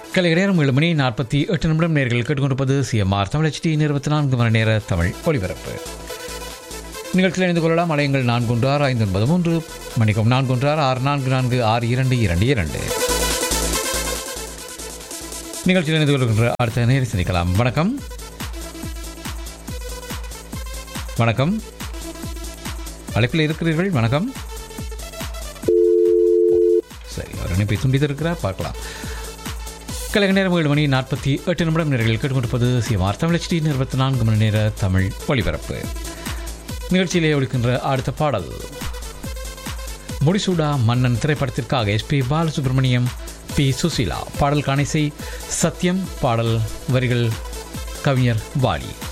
கலை நேரம் ஏழு மணி நாற்பத்தி எட்டு நிமிடம் நேர்கள் கேட்டுக்கொண்டிருப்பது சிஎம்ஆர் தமிழ் ஹெச்டி இருபத்தி நான்கு மணி நேர தமிழ் ஒளிபரப்பு நிகழ்ச்சியில் இணைந்து கொள்ளலாம் அலையங்கள் நான்கு ஒன்று ஆறு ஐந்து ஒன்பது மூன்று மணிக்கும் நான்கு ஒன்று ஆறு ஆறு நான்கு நான்கு ஆறு இரண்டு இரண்டு இரண்டு நிகழ்ச்சியில் இணைந்து கொள்கின்ற அடுத்த நேரம் சந்திக்கலாம் வணக்கம் வணக்கம் அழைப்பில் இருக்கிறீர்கள் வணக்கம் சரி அவர் இணைப்பை துண்டித்திருக்கிறார் பார்க்கலாம் கலைஞர் நேரம் ஏழு மணி நாற்பத்தி எட்டு நிமிடம் நேர்கள் கேட்டுக்கொண்டிருப்பது சிஎம்ஆர் தமிழ் ஹெச்டி இருபத்தி நான்கு மணி நேர தமிழ் ஒளிபரப்பு நிகழ்ச்சியிலே ஒழிக்கின்ற அடுத்த பாடல் முடிசூடா மன்னன் திரைப்படத்திற்காக எஸ்பி பாலசுப்ரமணியம் பி சுசீலா பாடல் காணிசை சத்யம் பாடல் வரிகள் கவிஞர் வாலி